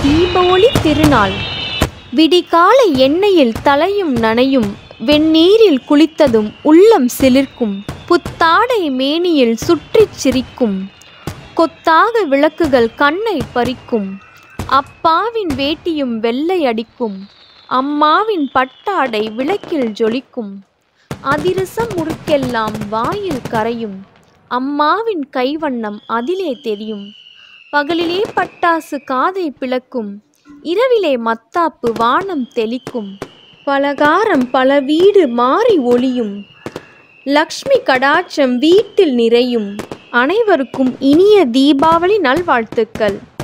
தீப ஒளி திருநாள் விடிகாலை எண்ணெயில் தலையும் நனையும் வெந்நீரில் குளித்ததும் உள்ளம் சிலிர்க்கும் புத்தாடை மேனியில் சுற்றிச் சிரிக்கும் கொத்தாக விளக்குகள் கண்ணை பறிக்கும் அப்பாவின் வேட்டியும் வெள்ளை அடிக்கும் அம்மாவின் பட்டாடை விளக்கில் ஜொலிக்கும் அதிரசம் முறுக்கெல்லாம் வாயில் கரையும் அம்மாவின் கைவண்ணம் அதிலே தெரியும் பகலிலே பட்டாசு காதை பிளக்கும் இரவிலே மத்தாப்பு வானம் தெளிக்கும் பலகாரம் பல வீடு மாறி ஒளியும் லக்ஷ்மி கடாட்சம் வீட்டில் நிறையும் அனைவருக்கும் இனிய தீபாவளி நல்வாழ்த்துக்கள்